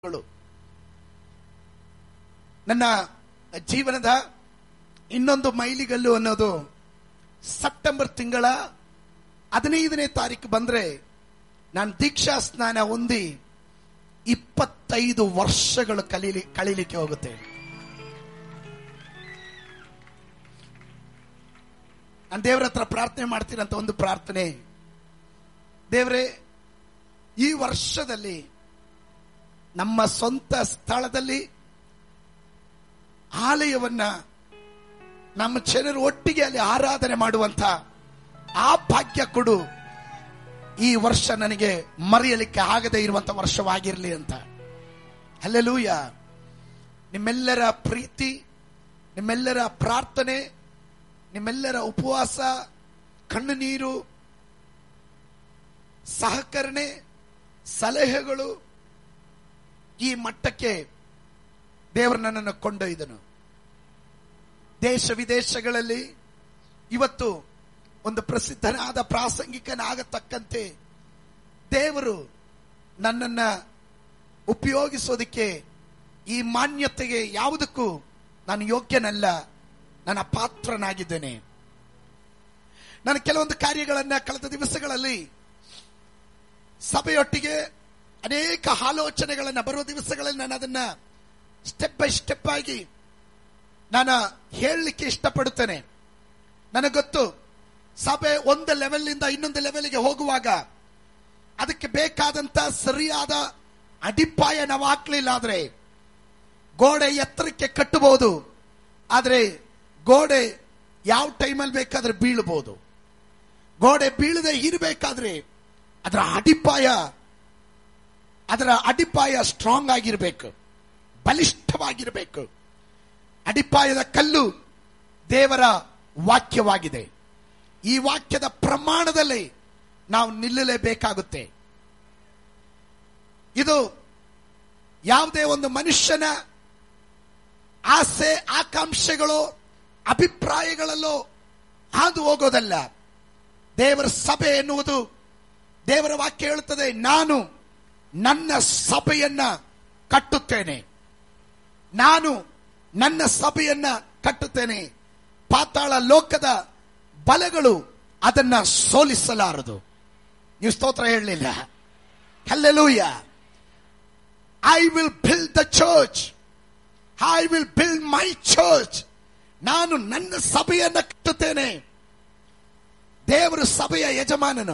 ಗಳು ನನ್ನ ಜೀವನದ ಇನ್ನೊಂದು ಮೈಲಿಗಲ್ಲು ಅನ್ನೋದು ಸೆಪ್ಟೆಂಬರ್ ತಿಂಗಳ ಹದಿನೈದನೇ ತಾರೀಕು ಬಂದ್ರೆ ನಾನು ದೀಕ್ಷಾ ಸ್ನಾನ ಹೊಂದಿ ಇಪ್ಪತ್ತೈದು ವರ್ಷಗಳು ಕಲೀಲಿ ಕಳೀಲಿಕ್ಕೆ ಹೋಗುತ್ತೆ ನಾನು ದೇವರ ಹತ್ರ ಪ್ರಾರ್ಥನೆ ಮಾಡ್ತೀನಂತ ಒಂದು ಪ್ರಾರ್ಥನೆ ದೇವರೇ ಈ ವರ್ಷದಲ್ಲಿ ನಮ್ಮ ಸ್ವಂತ ಸ್ಥಳದಲ್ಲಿ ಆಲಯವನ್ನ ನಮ್ಮ ಜನರು ಒಟ್ಟಿಗೆ ಅಲ್ಲಿ ಆರಾಧನೆ ಮಾಡುವಂತ ಆ ಭಾಗ್ಯ ಕೊಡು ಈ ವರ್ಷ ನನಗೆ ಮರೆಯಲಿಕ್ಕೆ ಆಗದೆ ಇರುವಂತ ವರ್ಷವಾಗಿರಲಿ ಅಂತ ಅಲ್ಲೆಲೂಯ ನಿಮ್ಮೆಲ್ಲರ ಪ್ರೀತಿ ನಿಮ್ಮೆಲ್ಲರ ಪ್ರಾರ್ಥನೆ ನಿಮ್ಮೆಲ್ಲರ ಉಪವಾಸ ಕಣ್ಣು ನೀರು ಸಹಕರಣೆ ಸಲಹೆಗಳು ಈ ಮಟ್ಟಕ್ಕೆ ದೇವರು ನನ್ನನ್ನು ಕೊಂಡೊಯ್ದನು ದೇಶ ವಿದೇಶಗಳಲ್ಲಿ ಇವತ್ತು ಒಂದು ಪ್ರಸಿದ್ಧನಾದ ಪ್ರಾಸಂಗಿಕನಾಗತಕ್ಕಂತೆ ದೇವರು ನನ್ನನ್ನ ಉಪಯೋಗಿಸೋದಕ್ಕೆ ಈ ಮಾನ್ಯತೆಗೆ ಯಾವುದಕ್ಕೂ ನಾನು ಯೋಗ್ಯನಲ್ಲ ನನ್ನ ಪಾತ್ರನಾಗಿದ್ದೇನೆ ನಾನು ಕೆಲವೊಂದು ಕಾರ್ಯಗಳನ್ನ ಕಳೆದ ದಿವಸಗಳಲ್ಲಿ ಸಭೆಯೊಟ್ಟಿಗೆ ಅನೇಕ ಆಲೋಚನೆಗಳನ್ನ ಬರುವ ದಿವಸಗಳಲ್ಲಿ ನಾನು ಅದನ್ನ ಸ್ಟೆಪ್ ಬೈ ಸ್ಟೆಪ್ ಆಗಿ ನಾನು ಹೇಳಲಿಕ್ಕೆ ಇಷ್ಟಪಡುತ್ತೇನೆ ನನಗೆ ಗೊತ್ತು ಸಭೆ ಒಂದು ಲೆವೆಲ್ ಇಂದ ಇನ್ನೊಂದು ಲೆವೆಲ್ಗೆ ಹೋಗುವಾಗ ಅದಕ್ಕೆ ಬೇಕಾದಂತ ಸರಿಯಾದ ಅಡಿಪಾಯ ನಾವು ಹಾಕ್ಲಿಲ್ಲ ಆದ್ರೆ ಗೋಡೆ ಎತ್ತರಕ್ಕೆ ಕಟ್ಟಬಹುದು ಆದ್ರೆ ಗೋಡೆ ಯಾವ ಟೈಮಲ್ಲಿ ಬೇಕಾದ್ರೆ ಬೀಳಬಹುದು ಗೋಡೆ ಬೀಳದೆ ಇರಬೇಕಾದ್ರೆ ಅದರ ಅಡಿಪಾಯ ಅದರ ಅಡಿಪಾಯ ಸ್ಟ್ರಾಂಗ್ ಆಗಿರಬೇಕು ಬಲಿಷ್ಠವಾಗಿರಬೇಕು ಅಡಿಪಾಯದ ಕಲ್ಲು ದೇವರ ವಾಕ್ಯವಾಗಿದೆ ಈ ವಾಕ್ಯದ ಪ್ರಮಾಣದಲ್ಲಿ ನಾವು ನಿಲ್ಲಲೇಬೇಕಾಗುತ್ತೆ ಇದು ಯಾವುದೇ ಒಂದು ಮನುಷ್ಯನ ಆಸೆ ಆಕಾಂಕ್ಷೆಗಳು ಅಭಿಪ್ರಾಯಗಳಲ್ಲೋ ಹಾದು ಹೋಗೋದಲ್ಲ ದೇವರ ಸಭೆ ಎನ್ನುವುದು ದೇವರ ವಾಕ್ಯ ಹೇಳುತ್ತದೆ ನಾನು ನನ್ನ ಸಭೆಯನ್ನ ಕಟ್ಟುತ್ತೇನೆ ನಾನು ನನ್ನ ಸಭೆಯನ್ನ ಕಟ್ಟುತ್ತೇನೆ ಪಾತಾಳ ಲೋಕದ ಬಲಗಳು ಅದನ್ನ ಸೋಲಿಸಲಾರದು ನೀವು ಸ್ತೋತ್ರ ಹೇಳಲಿಲ್ಲ hallelujah I will build the church I will build my church ನಾನು ನನ್ನ ಸಭೆಯನ್ನ ಕಟ್ಟುತ್ತೇನೆ ದೇವರು ಸಭೆಯ ಯಜಮಾನನು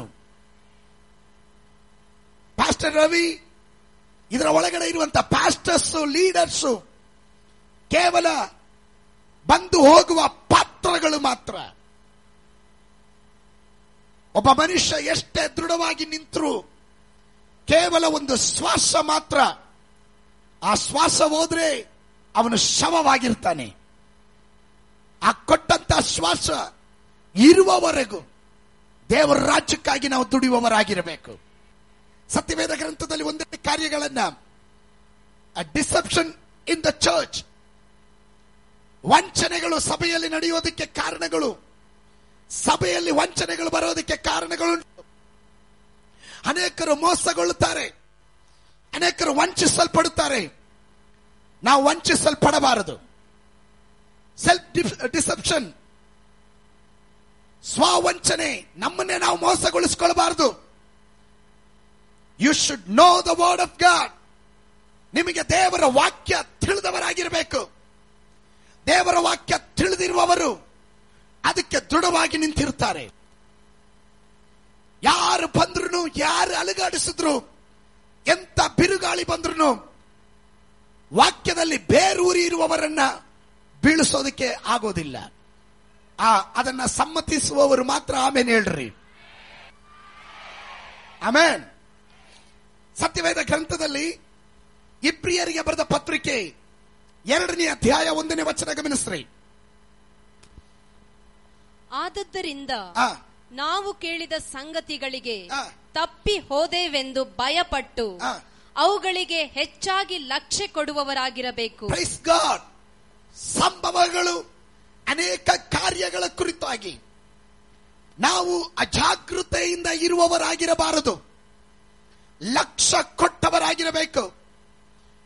ಪಾಸ್ಟರ್ ರವಿ ಇದರ ಒಳಗಡೆ ಇರುವಂತ ಪಾಸ್ಟರ್ಸ್ ಲೀಡರ್ಸ್ ಕೇವಲ ಬಂದು ಹೋಗುವ ಪಾತ್ರಗಳು ಮಾತ್ರ ಒಬ್ಬ ಮನುಷ್ಯ ಎಷ್ಟೇ ದೃಢವಾಗಿ ನಿಂತರೂ ಕೇವಲ ಒಂದು ಶ್ವಾಸ ಮಾತ್ರ ಆ ಶ್ವಾಸ ಹೋದ್ರೆ ಅವನು ಶವವಾಗಿರ್ತಾನೆ ಆ ಕೊಟ್ಟಂತ ಶ್ವಾಸ ಇರುವವರೆಗೂ ದೇವರ ರಾಜ್ಯಕ್ಕಾಗಿ ನಾವು ದುಡಿಯುವವರಾಗಿರಬೇಕು ಸತ್ಯವೇದ ಗ್ರಂಥದಲ್ಲಿ ಒಂದೆರಡು ಕಾರ್ಯಗಳನ್ನ ಡಿಸೆಪ್ಷನ್ ಇನ್ ದ ಚರ್ಚ್ ವಂಚನೆಗಳು ಸಭೆಯಲ್ಲಿ ನಡೆಯೋದಕ್ಕೆ ಕಾರಣಗಳು ಸಭೆಯಲ್ಲಿ ವಂಚನೆಗಳು ಬರೋದಕ್ಕೆ ಕಾರಣಗಳುಂಟು ಅನೇಕರು ಮೋಸಗೊಳ್ಳುತ್ತಾರೆ ಅನೇಕರು ವಂಚಿಸಲ್ಪಡುತ್ತಾರೆ ನಾವು ವಂಚಿಸಲ್ಪಡಬಾರದು ಸೆಲ್ಫ್ ಡಿಸೆಪ್ಷನ್ ಸ್ವಾವಂಚನೆ ನಮ್ಮನ್ನೇ ನಾವು ಮೋಸಗೊಳಿಸಿಕೊಳ್ಳಬಾರದು you should know the word of God ನಿಮಗೆ ದೇವರ ವಾಕ್ಯ ತಿಳಿದವರಾಗಿರಬೇಕು ದೇವರ ವಾಕ್ಯ ತಿಳಿದಿರುವವರು ಅದಕ್ಕೆ ದೃಢವಾಗಿ ನಿಂತಿರ್ತಾರೆ ಯಾರು ಬಂದ್ರು ಯಾರು ಅಲುಗಾಡಿಸಿದ್ರು ಎಂತ ಬಿರುಗಾಳಿ ಬಂದ್ರು ವಾಕ್ಯದಲ್ಲಿ ಬೇರೂರಿ ಇರುವವರನ್ನ ಬೀಳಿಸೋದಕ್ಕೆ ಆಗೋದಿಲ್ಲ ಆ ಅದನ್ನ ಸಮ್ಮತಿಸುವವರು ಮಾತ್ರ ಆಮೇಲೆ ಹೇಳ್ರಿ ಆಮೇನ್ ಸತ್ಯವೇದ ಗ್ರಂಥದಲ್ಲಿ ಇಬ್ರಿಯರಿಗೆ ಬರೆದ ಪತ್ರಿಕೆ ಎರಡನೇ ಅಧ್ಯಾಯ ಒಂದನೇ ವಚನ ಗಮನಿಸ್ರಿ ಆದದ್ದರಿಂದ ಆ, ನಾವು ಕೇಳಿದ ಸಂಗತಿಗಳಿಗೆ ಆ. ತಪ್ಪಿ ಹೋದೇವೆಂದು ಭಯಪಟ್ಟು ಆ. ಅವುಗಳಿಗೆ ಹೆಚ್ಚಾಗಿ ಲಕ್ಷ್ಯ ಕೊಡುವವರಾಗಿರಬೇಕು ಪ್ರೈಸ್ ಗಾಡ್ ಸಂಭವಗಳು ಅನೇಕ ಕಾರ್ಯಗಳ ಕುರಿತಾಗಿ ನಾವು ಅಜಾಗೃತೆಯಿಂದ ಇರುವವರಾಗಿರಬಾರದು ಲಕ್ಷ ಕೊಟ್ಟವರಾಗಿರಬೇಕು